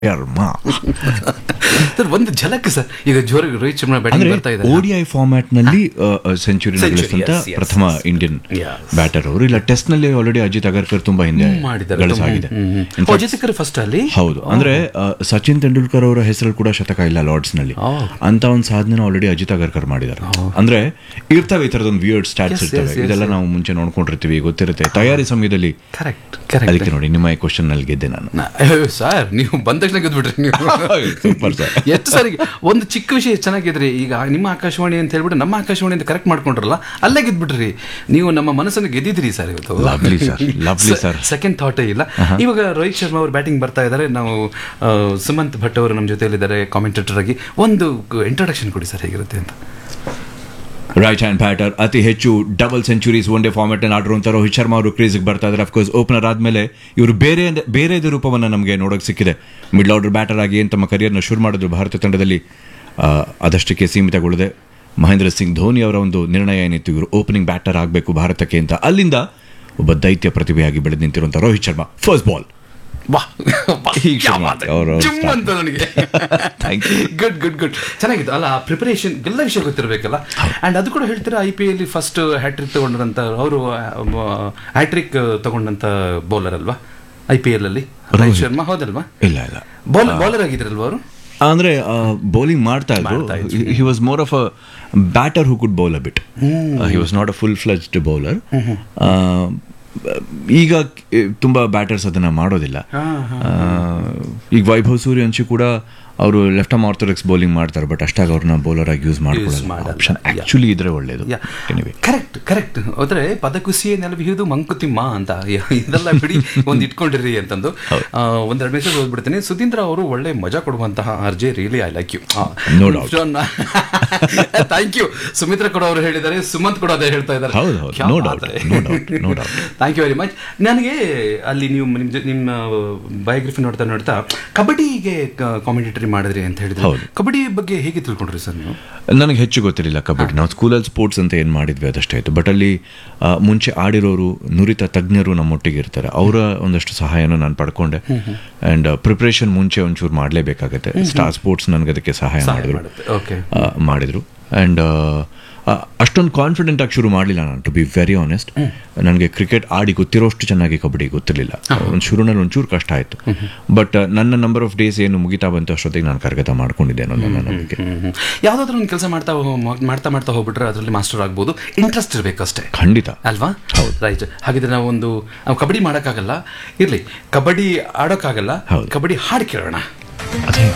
ಯರ್ಮ sir ಒಂದು ಝಲಕ್ sir ಈಗ ಜೋರಾಗಿ ರೋಹಿತ್ ಶರ್ಮಾ ಬ್ಯಾಟಿಂಗ್ ಅಂದ್ರೆ ಬರ್ತಾ ಇದ್ದಾರೆ ಓಡಿಐ ಫಾರ್ಮ್ಯಾಟ್ ನಲ್ಲಿ ಸೆಂಚುರಿ Century, ಗಳಿಸಿದಂತ yes, yes, ಪ್ರಥಮ yes. Indian Yes. ಬ್ಯಾಟರ್ ಅವರು ಇಲ್ಲ ಟೆಸ್ಟ್ ನಲ್ಲಿ ಆಲ್ರೆಡಿ ಅಜಿತ್ ಅಗರ್ಕರ್ ತುಂಬಾ ಹಿಂದೆ ಮಾಡಿದ್ದಾರೆ ಗಳಿಸಾಗಿದೆ In fact, ಅಜಿತಕರ್ ಫಸ್ಟ್ ಅಲ್ಲಿ ಹೌದು ಅಂದ್ರೆ ಆ, ಸಚಿನ್ ತೆಂಡೂಲ್ಕರ್ ಅವರ ಹೆಸರಲ್ಲಿ ಕೂಡ ಶತಕ ಇಲ್ಲ ಲಾರ್ಡ್ಸ್ ನಲ್ಲಿ Oh. ಅಂತ ಒಂದು ಸಾಧನೆ ಆಲ್ರೆಡಿ ಅಜಿತ್ ಅಗರ್ಕರ್ ಮಾಡಿದ್ದಾರೆ ಅಂದ್ರೆ ಇರ್ತವೆ ಈ ತರದೊಂದು ವಿಯರ್ಡ್ ಸ್ಟಾಟ್ಸ್ Yes, ಇರ್ತವೆ yes, yes, ಇದೆಲ್ಲ ನಾವು ಮುಂಚೆ ನೋಡ್ಕೊಂಡಿರ್ತೀವಿ ಗೊತ್ತಿರುತ್ತೆ ತಯಾರಿ ಸಮಯದಲ್ಲಿ ಕರೆಕ್ಟ್ ಕರೆಕ್ಟ್ ಅದಕ್ಕೆ ನೋಡಿ ನಿಮ್ಮ ಕ್ವಶನ್ ನಲ್ಲಿ ಗೆದ್ದೆ ನಾನು ಸರ್ ನೀವು ಬಂದ ತಕ್ಷಣ ಗೆದ್ಬಿಟ್ರಿ ನೀವು ಸೂಪರ್ ಸರ್ ಎಷ್ಟು ಸರಿ ಒಂದು ಚಿಕ್ಕ ವಿಷಯ ಚೆನ್ನಾಗಿದ್ರಿ ಈಗ ನಿಮ್ಮ ಆಕಾಶವಾಣಿ ಅಂತ ಹೇಳ್ಬಿಟ್ಟು ನಮ್ಮ ಆಕಾಶವಾಣಿ ಅಂತ ಕರೆಕ್ಟ್ ಮಾಡ್ಕೊಂಡ್ರಲ್ಲ ಅಲ್ಲೇ ಗೆದ್ಬಿಟ್ರಿ ನೀವು ನಮ್ಮ ಮನಸ್ಸನ್ನು ಗೆದ್ದಿದ್ರಿ ಸರ್ ಇವತ್ತು Lovely, sir. Lovely, sir. Second ಥಾಟೇ ಇಲ್ಲ ಇವಾಗ ರೋಹಿತ್ ಶರ್ಮಾ ಅವರು ಬ್ಯಾಟಿಂಗ್ ಬರ್ತಾ ಇದ್ದಾರೆ ನಾವು ಆ, ಸುಮಂತ್ ಭಟ್ ಅವರು ನಮ್ಮ ಜೊತೆಯಲ್ಲಿದ್ದಾರೆ ಕಾಮೆಂಟೇಟರ್ ಆಗಿ ಒಂದು ಇಂಟ್ರೊಡಕ್ಷನ್ ಕೊಡಿ ಸರ್ ಹೇಗಿರುತ್ತೆ ಅಂತ ರೈಟ್ ಹ್ಯಾಂಡ್ ಬ್ಯಾಟರ್ ಅತಿ ಹೆಚ್ಚು double centuries one day format ಅಲ್ಲಿ ಆಡಿರುವಂತ ರೋಹಿತ್ ಶರ್ಮಾ ಅವರು ಕ್ರೀಸ್ಗೆ ಬರ್ತಾ ಇದ್ದಾರೆ ಅಫ್ಕೋರ್ಸ್ ಓಪನರ್ ಆದ್ಮೇಲೆ ಇವರು ಬೇರೆ ಬೇರೆದ ರೂಪವನ್ನು ನಮಗೆ ನೋಡೋಕೆ ಸಿಕ್ಕಿದೆ ಮಿಡ್ಲ್ ಆರ್ಡರ್ ಬ್ಯಾಟರ್ ಆಗಿ ಏನು ತಮ್ಮ ಕರಿಯರ್ನ ಶುರು ಮಾಡಿದ್ರು ಭಾರತ ತಂಡದಲ್ಲಿ ಆ, ಅದಷ್ಟಕ್ಕೆ ಸೀಮಿತಗೊಳ್ಳದೆ ಮಹೇಂದ್ರ ಸಿಂಗ್ ಧೋನಿ ಅವರ ಒಂದು ನಿರ್ಣಯ ಏನಿತ್ತು ಇವರು ಓಪನಿಂಗ್ ಬ್ಯಾಟರ್ ಆಗಬೇಕು ಭಾರತಕ್ಕೆ ಅಂತ ಅಲ್ಲಿಂದ ಒಬ್ಬ ದೈತ್ಯ ಪ್ರತಿಭೆಯಾಗಿ ಬೆಳೆದು ನಿಂತಿರುವಂತ ರೋಹಿತ್ ಶರ್ಮಾ ಫಸ್ಟ್ ಬಾಲ್ ವಾಹ್ ಹೀಗೆ ಶುರು ಮಾಡ್ತಾರೆ. ಅವ್ರು ಜುಮ್ start ಅಂತ ನನಗೆ Thank you. Good good good ಚೆನ್ನಾಗಿತ್ತು ಅಲ್ಲ ಪ್ರಿಪರೇಷನ್ ಎಲ್ಲ ವಿಷಯ ಗೊತ್ತಿರಬೇಕಲ್ಲ ಅಂಡ್ ಅದು ಕೂಡ ಹೇಳ್ತೀರಾ I P L first hattrick ತಗೊಂಡಂತ ಅವರು ಹ್ಯಾಟ್ರಿಕ್ ತಗೊಂಡಂತ ಬೌಲರ್ ಅಲ್ವಾ ಐ ಪಿ ಎಲ್ ಅಲ್ಲಿ ರೋಹಿತ್ ಶರ್ಮಾ ಹೌದಲ್ವಾ ಇಲ್ಲ ಇಲ್ಲ ಬೌಲ್ ಬೌಲರ್ ಆಗಿದ್ರಲ್ವಾ ಅವರು ಅಂದ್ರೆ ಬೌಲಿಂಗ್ ಮಾಡ್ತಾ ಇದ್ರು he was more of a batter who could bowl a bit he was not a full fledged bowler ಈಗ ಆ, ತುಂಬಾ ಬ್ಯಾಟರ್ಸ್ ಅದನ್ನ ಮಾಡೋದಿಲ್ಲ ಆ, ಈಗ ವೈಭವ್ ಸೂರ್ಯವಂಶಿ ಕೂಡ ಅವರು ಲೆಫ್ಟ್ ಆರ್ಮ್ ಆರ್ಥೋಡಕ್ಸ್ ಬೌಲಿಂಗ್ ಮಾಡ್ತಾರೆ ಬಟ್ ಅಷ್ಟಾಗ ಅವ್ರನ್ನ ಬೌಲರ್ ಆಗಿ ಯೂಸ್ ಮಾಡ್ಕೊಳ್ಳಲ್ಲ ಮಾಡಲ್ಲ. Option Yeah. ಆಕ್ಚುಲಿ ಇದ್ರೆ ಒಳ್ಳೇದು ಎನಿವೆ ಕರೆಕ್ಟ್ ಕರೆಕ್ಟ್ ಹೋದ್ರೆ ಪದಕುಸಿಯೇ ನೆಲವಿಹಿದು ಮಂಕುತಿಮ್ಮ ಅಂತ ಇದೆಲ್ಲ ಬಿಡಿ ಒಂದು ಇಟ್ಕೊಂಡಿರಿ ಅಂತಂದು ಆ, ಒಂದೆರಡು ಮೆಸೇಜ್ ಓದ್ಬಿಡ್ತೀನಿ ಸುಧೀಂದ್ರ ಅವರು ಒಳ್ಳೆ ಮಜಾ ಕೊಡುವಂತಹ ಅರ್ಜೆ really I like you No doubt. Thank you Sumitra ಕೂಡ ಅವರು ಹೇಳಿದ್ದಾರೆ ಸುಮಂತ್ ಕೂಡ ಅದೇ ಹೇಳ್ತಾ ಇದ್ದಾರೆ ಹೌದು, ಹೌದು. No doubt, no doubt, no doubt. Thank you very much ನನಗೆ ಅಲ್ಲಿ ನೀವು ನಿಮ್ಮ ಜೊ- ನಿಮ್ಮ ಬಯೋಗ್ರಫಿ ನೋಡ್ತಾ ನೋಡ್ತಾ ಕಬಡ್ಡಿಗೆ ಕಾಮೆಂಟೇಟರಿ ಮಾಡಿದ್ರಿ ಅಂತ ಹೇಳಿದ್ರೆ ಹೌದು. ಕಬಡ್ಡಿ ಬಗ್ಗೆ ಹೇಗೆ ತಿಳ್ಕೊಂಡ್ರಿ ಸರ್ ನೀವು ನನಗೆ ಹೆಚ್ಚು ಗೊತ್ತಿರಲಿಲ್ಲ ಕಬಡ್ಡಿ ನಾವು ಸ್ಕೂಲಲ್ಲಿ ಸ್ಪೋರ್ಟ್ಸ್ ಅಂತ ಏನು ಮಾಡಿದ್ವಿ ಅದಷ್ಟೇ ಆಯಿತು ಬಟ್ ಅಲ್ಲಿ ಆ, ಮುಂಚೆ ಆಡಿರೋರು ನುರಿತ ತಜ್ಞರು ನಮ್ಮೊಟ್ಟಿಗೆ ಇರ್ತಾರೆ ಅವರ ಒಂದಷ್ಟು ಸಹಾಯನ ನಾನು ಪಡ್ಕೊಂಡೆ ಆ್ಯಂಡ್ ಪ್ರಿಪ್ರೇಷನ್ ಮುಂಚೆ ಒಂಚೂರು ಮಾಡಲೇಬೇಕಾಗತ್ತೆ ಸ್ಟಾರ್ ಸ್ಪೋರ್ಟ್ಸ್ ನನಗೆ ಅದಕ್ಕೆ ಸಹಾಯ ಮಾಡಿದ್ರು ಮಾಡುತ್ತೆ ಓಕೆ ಆ, ಮಾಡಿದ್ರು ಆ್ಯಂಡ್ ಅಷ್ಟೊಂದು ಕಾನ್ಫಿಡೆಂಟ್ ಆಗಿ ಶುರು ಮಾಡಲಿಲ್ಲ ನಾನು ಟು ಬಿ ವೆರಿ ಆನೆಸ್ಟ್ ನನಗೆ ಕ್ರಿಕೆಟ್ ಆಡಿ ಗೊತ್ತಿರೋಷ್ಟು ಚೆನ್ನಾಗಿ ಕಬಡ್ಡಿ ಗೊತ್ತಿರಲಿಲ್ಲ ಒಂದು ಶುರುನಲ್ಲಿ ಒಂಚೂರು ಕಷ್ಟ ಆಯಿತು ಬಟ್ ನನ್ನ ನಂಬರ್ ಆಫ್ ಡೇಸ್ ಏನು ಮುಗಿತಾ ಬಂತು ಅಷ್ಟೊತ್ತಿಗೆ ನಾನು ಕರಗತ ಮಾಡ್ಕೊಂಡಿದ್ದೆ ಅನ್ನೋ ನನ್ನ ನಂಬಿಕೆ ಯಾವ್ದಾದ್ರು ಒಂದು ಕೆಲಸ ಮಾಡ್ತಾ ಹೋ- ಮಾಡ್ತಾ ಮಾಡ್ತಾ ಹೋಗ್ಬಿಟ್ರೆ ಅದರಲ್ಲಿ ಮಾಸ್ಟರ್ ಆಗ್ಬೋದು ಇಂಟ್ರೆಸ್ಟ್ ಇರಬೇಕು ಅಷ್ಟೇ ಖಂಡಿತ ಅಲ್ವಾ ರೈಟ್ ಹಾಗಿದ್ರೆ ನಾವು ಒಂದು ನಾವು ಕಬಡ್ಡಿ ಮಾಡೋಕ್ಕಾಗಲ್ಲ ಇರ್ಲಿ ಕಬಡ್ಡಿ ಆಡೋಕ್ಕಾಗಲ್ಲ ಹೌದು. ಕಬಡ್ಡಿ ಹಾಡು ಕೇಳೋಣ ಅದೇ